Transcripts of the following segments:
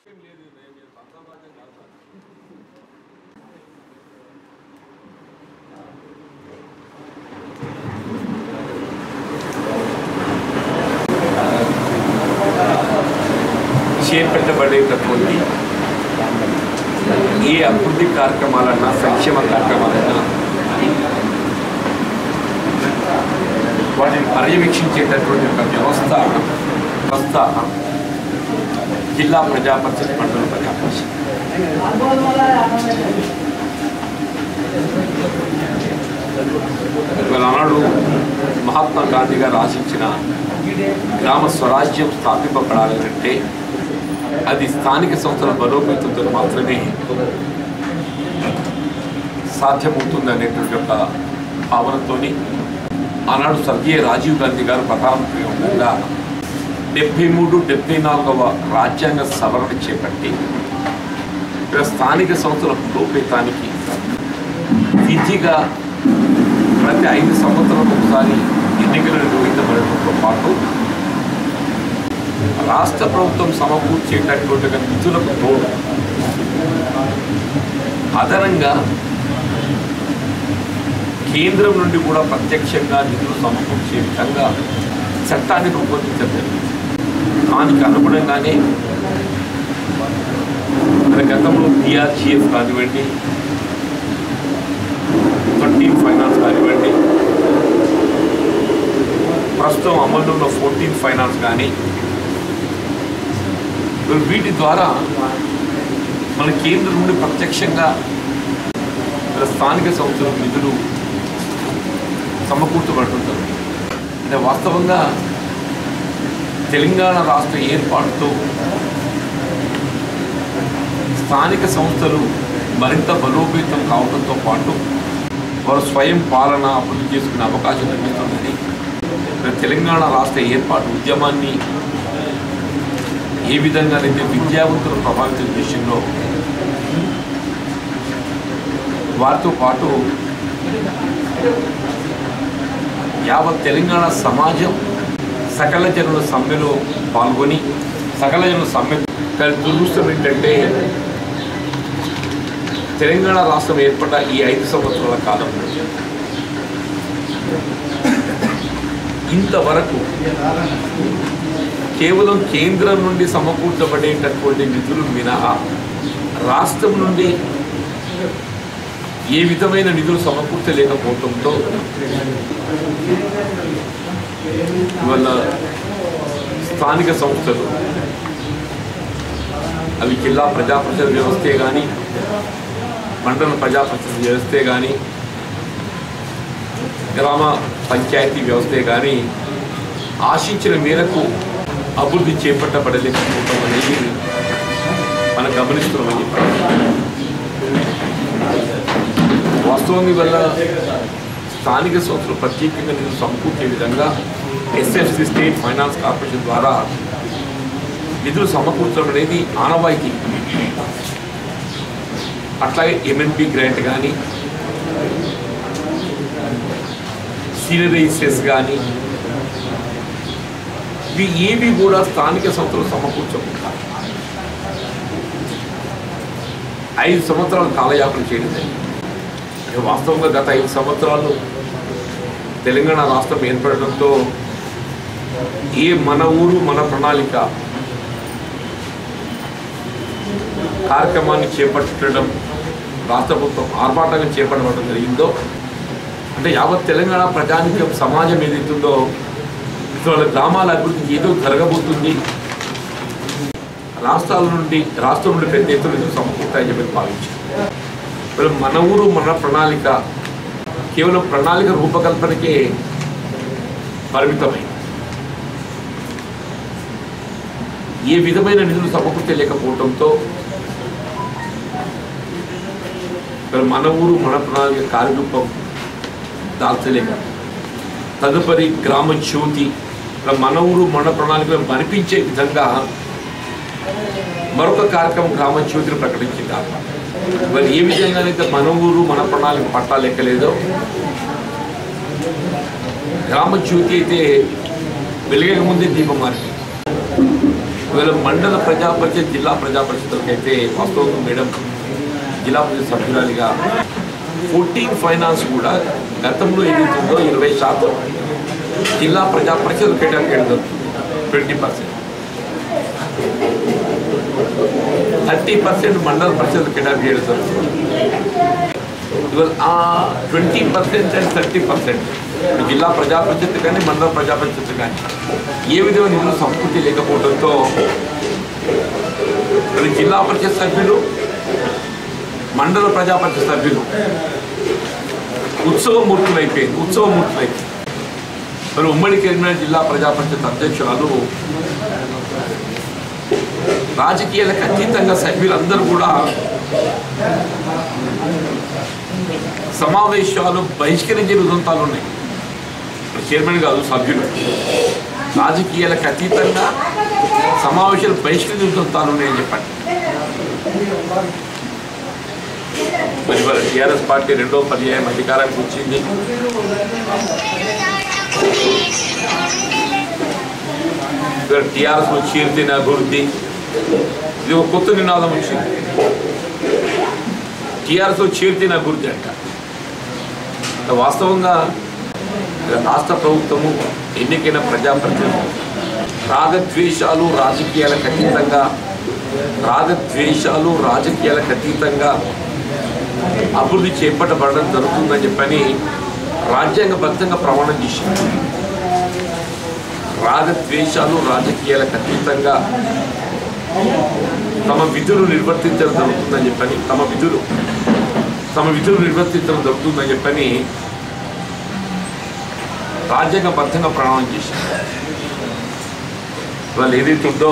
లేదు నేను మీరు పంచాబాద్యం కాదు సార్. చేపట్టబడేటటువంటి ఏ అభివృద్ధి కార్యక్రమాలన్నా సంక్షేమ కార్యక్రమాలన్నా వాటిని పర్యవేక్షించేటటువంటి ఒక వ్యవస్థ వ్యవస్థ జిల్లా ప్రజా పరిషత్ మండల ప్రజా పరిషత్ ఇవాళ ఆనాడు మహాత్మా గాంధీ గారు ఆశించిన గ్రామ స్వరాజ్యం స్థాపింపబడాలి అంటే అది స్థానిక సంస్థల బలోపేతంతో మాత్రమే సాధ్యమవుతుంది అనేటువంటి ఒక భావనతోని ఆనాడు స్వర్గీయ రాజీవ్ గాంధీ గారు ప్రధానమంత్రి ఉండగా డెబ్బై మూడు డెబ్బై నాలుగవ రాజ్యాంగ సవరణ చేపట్టి ఇక్కడ స్థానిక సంస్థల బలోపేతానికి విధిగా ప్రతి ఐదు సంవత్సరాలకు ఒకసారి ఎన్నికలు నిర్వహించబడటంతో పాటు రాష్ట్ర ప్రభుత్వం సమకూర్చేటటువంటి ఒక నిధులకు తోడు అదనంగా కేంద్రం నుండి కూడా ప్రత్యక్షంగా నిధులు సమకూర్చే విధంగా చట్టాన్ని రూపొందించడం జరిగింది దానికి అనుగుణంగానే మన గతంలో పిఆర్జిఎఫ్ కానివ్వండి థర్టీన్ ఫైనాన్స్ కానివ్వండి ప్రస్తుతం అమల్లో ఉన్న ఫోర్టీన్ ఫైనాన్స్ కానీ మరి వీటి ద్వారా మన కేంద్రం నుండి ప్రత్యక్షంగా మన స్థానిక సంస్థలకు నిధులు సమకూర్చబడుతుంటారు అంటే వాస్తవంగా తెలంగాణ రాష్ట్ర ఏర్పాటుతో స్థానిక సంస్థలు మరింత బలోపేతం కావడంతో పాటు వారు స్వయం పాలన అభివృద్ధి చేసుకునే అవకాశం లభిస్తుందని మరి తెలంగాణ రాష్ట్ర ఏర్పాటు ఉద్యమాన్ని ఏ విధంగానైతే విద్యావంతుల ప్రభావితం విషయంలో వారితో పాటు యావత్ తెలంగాణ సమాజం సకల జనుల సమ్మెలో పాల్గొని సకల జనుల సమ్మె కానీ దురదృష్టం ఏంటంటే తెలంగాణ రాష్ట్రం ఏర్పడ్డ ఈ ఐదు సంవత్సరాల కాలంలో ఇంతవరకు కేవలం కేంద్రం నుండి సమకూర్చబడేటటువంటి నిధులు మినహా రాష్ట్రం నుండి ఏ విధమైన నిధులు సమకూర్చలేకపోవడంతో ఇవాళ స్థానిక సంస్థలు అవి జిల్లా ప్రజాప్రతినిధి వ్యవస్థే కానీ మండల ప్రజాప్రతినిధి వ్యవస్థే కానీ గ్రామ పంచాయతీ వ్యవస్థే కానీ ఆశించిన మేరకు అభివృద్ధి చేపట్టబడలేకపోవడం అనేది మనం గమనిస్తున్నామని చెప్పాలి వాస్తవంగా వల్ల స్థానిక సంస్థలు ప్రత్యేకంగా నిధులు సమకూర్చే విధంగా ఎస్ఎఫ్సి స్టేట్ ఫైనాన్స్ కార్పొరేషన్ ద్వారా నిధులు సమకూర్చడం అనేది ఆనవాయితీ అట్లాగే ఎంఎన్పి గ్రాంట్ కానీ సీనియర్ సెస్ కానీ ఇవి ఏవి కూడా స్థానిక సంస్థలు సమకూర్చకుండా ఐదు సంవత్సరాలు కాలయాపన చేయడం జరిగింది అంటే వాస్తవంగా గత ఐదు సంవత్సరాలు తెలంగాణ రాష్ట్రం ఏర్పడడంతో ఏ మన ఊరు మన ప్రణాళిక కార్యక్రమాన్ని చేపట్టడం రాష్ట్ర ప్రభుత్వం ఆర్భాటంగా చేపట్టడం జరిగిందో అంటే యావత్ తెలంగాణ ప్రజానికం సమాజం ఏదైతుందో వాళ్ళ గ్రామాల అభివృద్ధి ఏదో జరగబోతుంది రాష్ట్రాల నుండి రాష్ట్రం నుండి పెద్ద ఎత్తున నిధులు సమకూర్తాయని చెప్పి భావించారు మరి మన ఊరు మన ప్రణాళిక కేవలం ప్రణాళిక రూపకల్పనకే పరిమితమైంది ఏ విధమైన నిధులు సమకూర్చలేకపోవడంతో మరి మన ఊరు మన ప్రణాళిక కార్యరూపం దాల్చలేక తదుపరి గ్రామ జ్యోతి మరి మన ఊరు మన ప్రణాళికను మరిపించే విధంగా మరొక కార్యక్రమం గ్రామ జ్యోతిని ప్రకటించింది ఆత్మ మరి ఏ విధంగానైతే మన ఊరు మన ప్రణాళిక పట్టాలు ఎక్కలేదో గ్రామ జ్యోతి అయితే వెలిగక ముందే దీపం మారింది ఇవాళ మండల ప్రజా పరిషత్ జిల్లా ప్రజా పరిషత్కి అయితే వాస్తవంగా మేడం జిల్లా పరిషత్ సభ్యురాలిగా ఫోర్టీన్ ఫైనాన్స్ కూడా గతంలో ఏదైతుందో ఇరవై శాతం జిల్లా ప్రజా పరిషత్ కేటాయించడం ట్వంటీ పర్సెంట్ థర్టీ పర్సెంట్ మండల పరిషత్ కేటాయించడం జరుగుతుంది ఇవాళ ఆ twenty percent and thirty percent జిల్లా ప్రజా పరిషత్ కానీ మండల ప్రజా పరిషత్ కానీ ఏ విధమైన నిధులు సంస్కృతి లేకపోవడంతో మరి జిల్లా పరిషత్ సభ్యులు మండల ప్రజా పరిషత్ సభ్యులు ఉత్సవమూర్తులు అయిపోయింది ఉత్సవమూర్తులు అయిపోయింది మరి ఉమ్మడి కరీంనగర్ జిల్లా ప్రజా పరిషత్ అధ్యక్షురాలు రాజకీయాలకు అతీతంగా సభ్యులందరూ కూడా సమావేశాలు బహిష్కరించిన ఉదంతాలు ఉన్నాయి ఇప్పుడు చైర్మన్ కాదు సభ్యులు రాజకీయాలకు అతీతంగా సమావేశాలు బహిష్కరించిన ఉదంతాలు ఉన్నాయని చెప్పండి మరి మరి టీఆర్ఎస్ పార్టీ రెండో పర్యాయం అధికారానికి వచ్చింది ఇక్కడ టీఆర్ఎస్ చీర్తిన అభివృద్ధి ఇది ఒక కొత్త నినాదం వచ్చింది టీఆర్ఎస్ చీర్తిన అభివృద్ధి అంట అంటే వాస్తవంగా రాష్ట్ర ప్రభుత్వము ఎన్నికైన ప్రజాప్రతినిధులు రాగద్వేషాలు రాజకీయాలకు అతీతంగా రాగద్వేషాలు రాజకీయాలకు అతీతంగా అభివృద్ధి చేపట్టబడడం జరుగుతుందని చెప్పని రాజ్యాంగబద్ధంగా ప్రమాణం చేసింది రాగద్వేషాలు రాజకీయాలకు అతీతంగా తమ విధులు నిర్వర్తించడం జరుగుతుందని చెప్పని తమ విధులు తమ విధులు నిర్వర్తించడం జరుగుతుందని చెప్పని రాజ్యాంగబద్ధంగా ప్రమాణం చేసింది వాళ్ళు ఏదైతే ఉందో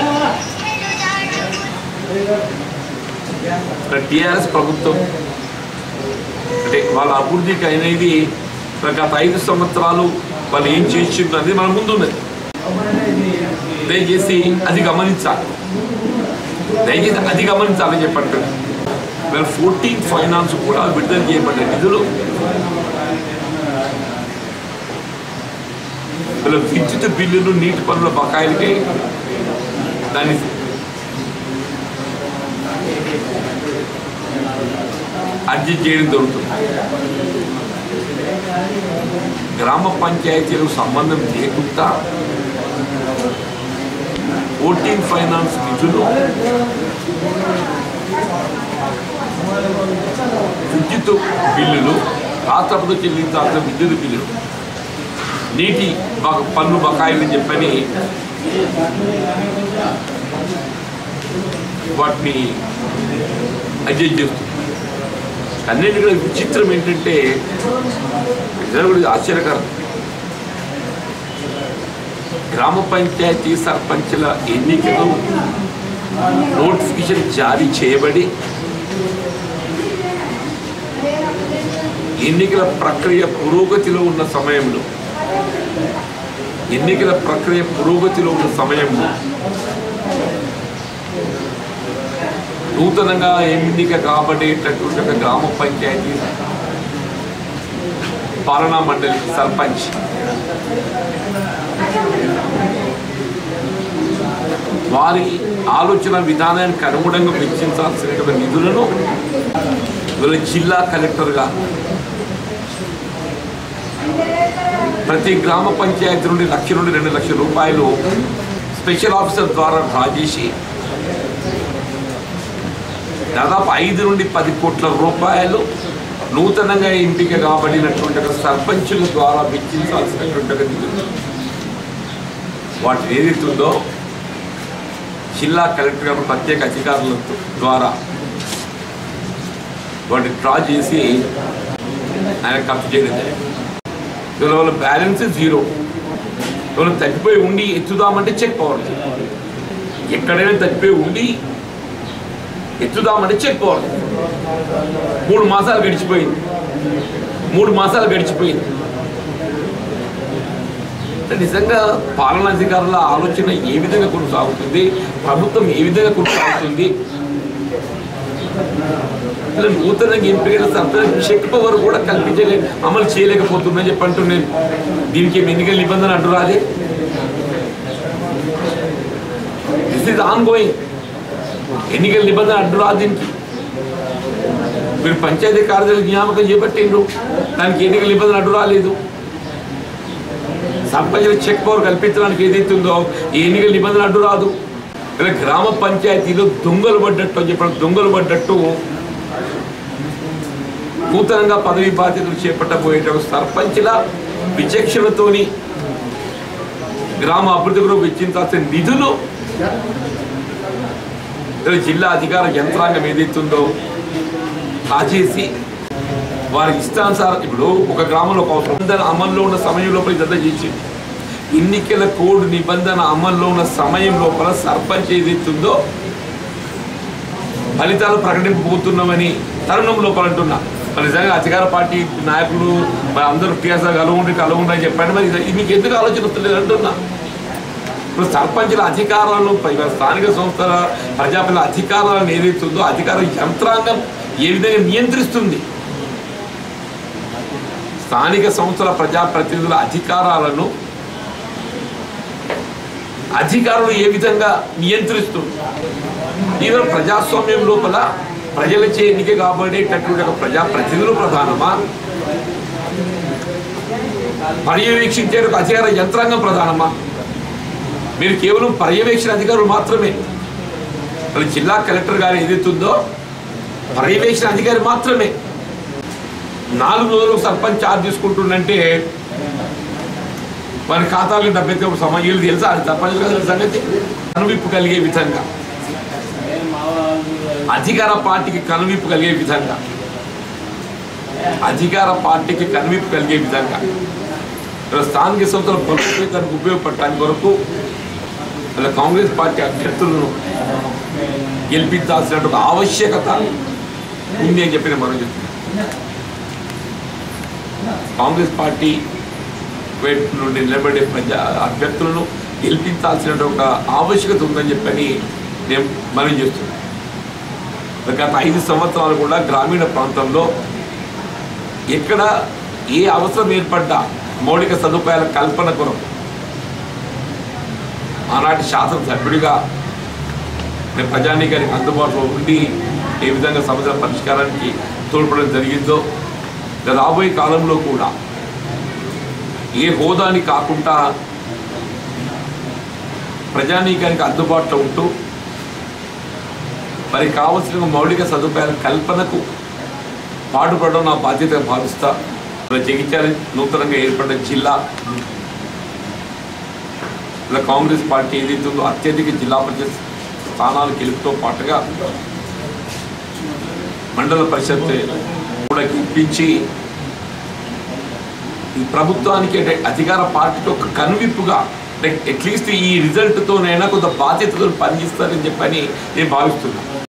టీఆర్ఎస్ ప్రభుత్వం అంటే వాళ్ళ అభివృద్ధికి అనేది గత ఐదు సంవత్సరాలు వాళ్ళు ఏం చేసిండ్రు అనేది మన ముందు ఉన్నది దయచేసి అది గమనించాలి దయచేసి అది గమనించాలని చెప్పండి మరి ఫోర్టీన్ ఫైనాన్స్ కూడా విడుదల చేయబడ్డ నిధులు వీళ్ళ విద్యుత్ బిల్లులు నీటి పనుల బకాయిలకి దాన్ని అడ్జస్ట్ చేయడం జరుగుతుంది గ్రామ పంచాయతీలకు సంబంధం లేకుండా ఫోర్టీన్ ఫైనాన్స్ నిధులు విద్యుత్ బిల్లులు రాష్ట్రపతి చెల్లించాల్సిన విద్యుత్ బిల్లులు నీటి బ- పన్ను బకాయిలు చెప్పని వాటిని అడ్జస్ట్ చేస్తుంది అన్నిటికీ విచిత్రం ఏంటంటే నిజంగా కూడా ఇది ఆశ్చర్యకరం గ్రామ పంచాయతీ సర్పంచ్ల ఎన్నికలు నోటిఫికేషన్ జారీ చేయబడి ఎన్నికల ప్రక్రియ పురోగతిలో ఉన్న సమయంలో ఎన్నికల ప్రక్రియ పురోగతిలో ఉన్న సమయంలో నూతనంగా ఎన్నిక కాబడేటటువంటి ఒక గ్రామ పంచాయతీ పాలనా మండలి సర్పంచ్ వారి ఆలోచన విధానానికి అనుగుణంగా వెచ్చించాల్సినటువంటి నిధులను వీళ్ళ జిల్లా కలెక్టర్గా ప్రతి గ్రామ పంచాయతీ నుండి లక్ష నుండి రెండు లక్షల రూపాయలు స్పెషల్ ఆఫీసర్ ద్వారా డ్రా చేసి దాదాపు ఐదు నుండి పది కోట్ల రూపాయలు నూతనంగా ఎంపిక కాబడినటువంటి ఒక సర్పంచుల ద్వారా వెచ్చించాల్సినటువంటి ఒక నిధులు వాటి ఏదైతుందో జిల్లా కలెక్టర్ గారు ప్రత్యేక అధికారుల ద్వారా వాటిని డ్రా చేసి ఆయన ఖర్చు చేయడం జరిగింది ఇవాళ వాళ్ళ బ్యాలెన్స్ జీరో ఇవాళ తగ్గిపోయి ఉండి ఎత్తుదామంటే చెక్ పవర్ ఎక్కడైనా తగ్గిపోయి ఉండి ఎత్తుదామంటే చెక్ పవర్ మూడు మాసాలు గడిచిపోయింది మూడు మాసాలు గడిచిపోయింది అంటే నిజంగా పాలనాధికారుల ఆలోచన ఏ విధంగా కొనసాగుతుంది ప్రభుత్వం ఏ విధంగా కొనసాగుతుంది ఇలా నూతనంగా ఎంపికైన సర్పంచ్ చెక్ పవర్ కూడా కల్పించలే అమలు చేయలేకపోతుందని చెప్పి అంటున్నాను దీనికి ఏం ఎన్నికల నిబంధన అంటురాదే దిస్ ఈజ్ ఆన్ గోయింగ్ ఎన్నికల నిబంధన అడ్డు రాదు దీనికి మీరు పంచాయతీ కార్యదర్శి నియామకం చేపట్టిండ్రు దానికి ఎన్నికల నిబంధన అడ్డు రాలేదు సర్పంచులకు చెక్ పవర్ కల్పించడానికి ఏదైతే ఉందో ఈ ఎన్నికల నిబంధన అడ్డు రాదు ఇలా గ్రామ పంచాయతీలో దొంగలు పడ్డట్టు అని చెప్పడం దొంగలు పడ్డట్టు నూతనంగా పదవి బాధ్యతలు చేపట్టబోయేటప్పుడు సర్పంచ్ల విచక్షణతోని గ్రామ అభివృద్ధి కొరకు వెచ్చించాల్సిన నిధులు ఇలా జిల్లా అధికార యంత్రాంగం ఏదైతుందో కాచేసి వారి ఇష్టానుసారం ఇప్పుడు ఒక గ్రామంలో ఒక నిబంధన అమల్లో ఉన్న సమయం లోపల ఇదంతా చేసి ఎన్నికల కోడ్ నిబంధన అమల్లో ఉన్న సమయం లోపల సర్పంచ్ ఏదైతుందో ఫలితాలు ప్రకటింపబోతున్నామని తరుణం లోపల అంటున్నా మరి నిజంగా అధికార పార్టీ నాయకులు మరి అందరూ టీఆర్ఎస్ కలవండి కలవండి అని చెప్పండి మరి ఇది మీకు ఎందుకు ఆలోచన వస్తలేదు అంటున్నా ఇప్పుడు సర్పంచుల అధికారాలను పై- స్థానిక సంస్థల ప్రజాపతి అధికారాలను ఏదైతుందో అధికార యంత్రాంగం ఏ విధంగా నియంత్రిస్తుంది స్థానిక సంస్థల ప్రజాప్రతినిధుల అధికారాలను అధికారులు ఏ విధంగా నియంత్రిస్తుంది ఈవెన్ ప్రజాస్వామ్యం లోపల ప్రజలచే ఎన్నిక కాబడేటటువంటి ఒక ప్రజాప్రతినిధులు ప్రధానమా పర్యవేక్షించే ఒక అధికార యంత్రాంగం ప్రధానమా మీరు కేవలం పర్యవేక్షణ అధికారులు మాత్రమే మరి జిల్లా కలెక్టర్ గారు ఏదైతుందో పర్యవేక్షణ అధికారి మాత్రమే నాలుగు రోజులు సర్పంచ్ ఛార్జ్ తీసుకుంటుండంటే వారి ఖాతాలకు డబ్బు ఎత్తే సమాజాలు తెలుసా అది సర్పంచ్ గారి సంగతి కనువిప్పు కలిగే విధంగా అధికార పార్టీకి కనువిప్పు కలిగే విధంగా అధికార పార్టీకి కనువిప్పు కలిగే విధంగా ఇలా స్థానిక సంస్థల బలోపేతానికి ఉపయోగపడటానికి వరకు ఇలా కాంగ్రెస్ పార్టీ అభ్యర్థులను గెలిపించాల్సిన ఒక ఆవశ్యకత ఉంది అని చెప్పి నేను మనం చెప్తున్నాను కాంగ్రెస్ పార్టీ వైపు నుండి నిలబడే ప్రజా అభ్యర్థులను గెలిపించాల్సిన ఒక ఆవశ్యకత ఉందని చెప్పని నేను మనం చేస్తున్నాను గత ఐదు సంవత్సరాలు కూడా గ్రామీణ ప్రాంతంలో ఎక్కడ ఏ అవసరం ఏర్పడ్డా మౌలిక సదుపాయాల కల్పన కొరకు ఆనాటి శాసనసభ్యుడిగా నేను ప్రజానీకానికి అందుబాటులో ఉండి ఏ విధంగా సమస్యల పరిష్కారానికి తోడ్పడడం జరిగిందో ఇక రాబోయే కాలంలో కూడా ఏ హోదాని కాకుండా ప్రజానీకానికి అందుబాటులో ఉంటూ మరి కావలసిన మౌలిక సదుపాయాల కల్పనకు పాటుపడడం నా బాధ్యతగా భావిస్తా ఇలా జగిత్యాల నూతనంగా ఏర్పడిన జిల్లా ఇలా కాంగ్రెస్ పార్టీ ఏదైతే ఉందో అత్యధిక జిల్లా పరిషత్ స్థానాలు గెలుపుతో పాటుగా మండల పరిషత్ కూడా గెలిపించి ఈ ప్రభుత్వానికి అంటే అధికార పార్టీకి ఒక కనువిప్పుగా అట్లీస్ట్ ఈ రిజల్ట్తోనైనా కొంత బాధ్యతతో పనిచేస్తారని చెప్పని నేను భావిస్తున్నాను